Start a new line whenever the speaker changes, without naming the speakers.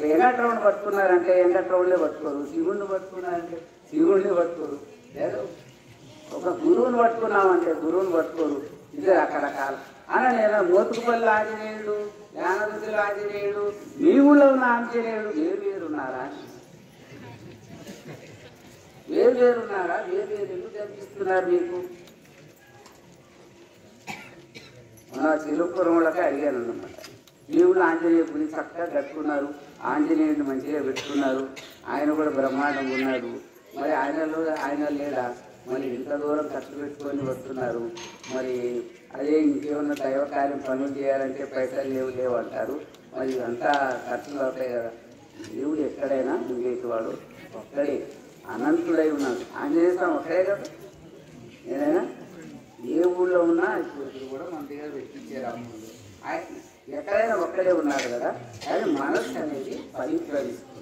ఎంగట్రౌండ్ పట్టుకున్నారంటే ఎంగట్రౌండ్లే పట్టుకోరు శివుణ్ణి పట్టుకున్నారంటే శివుణ్ణి పట్టుకోరు లేదు ఒక గురువుని పట్టుకున్నామంటే గురువుని పట్టుకోరు ఇది రకరకాల అలా నేను మోతుకుపల్లి ఆంజనేయుడు జ్ఞానరుద్రుల ఆంజనేయుడు మీ ఊళ్ళో ఉన్న ఆంజనేయుడు వేరు వేరు ఉన్నారా వేరు వేరు ఉన్నారా వేరు వేరు ఎందుకు కనిపిస్తున్నారు మీకు మన చిలుపురంలోకి అడిగాను అనమాట దేవుడు ఆంజనేయ గుడి చక్కగా కట్టుకున్నారు ఆంజనేయుడిని మంచిగా పెట్టుకున్నారు ఆయన కూడా బ్రహ్మాండంగా ఉన్నాడు మరి ఆయనలో ఆయన లేడా మరి ఇంత దూరం ఖర్చు పెట్టుకొని వస్తున్నారు మరి అదే ఇంకేమన్నా దైవ కార్యం పనులు చేయాలంటే పైసలు లేవు లేవు అంటారు మరి ఇదంతా ఖర్చులు అవుతాయి కదా దేవుడు ఎక్కడైనా ఉండేటివాడు ఒక్కడే అనంతుడై ఉన్నాడు ఆంజనేయ స్వామి ఒక్కడే కదా ఏదైనా ఏ ఊళ్ళో ఉన్నా ఇప్పుడు ఇప్పుడు కూడా మన దగ్గర పెట్టించారు అమ్ముళ్ళు ఆయన ఎక్కడైనా ఒక్కడే ఉన్నారు కదా కానీ మనసు అనేది పవిత్రమిస్తుంది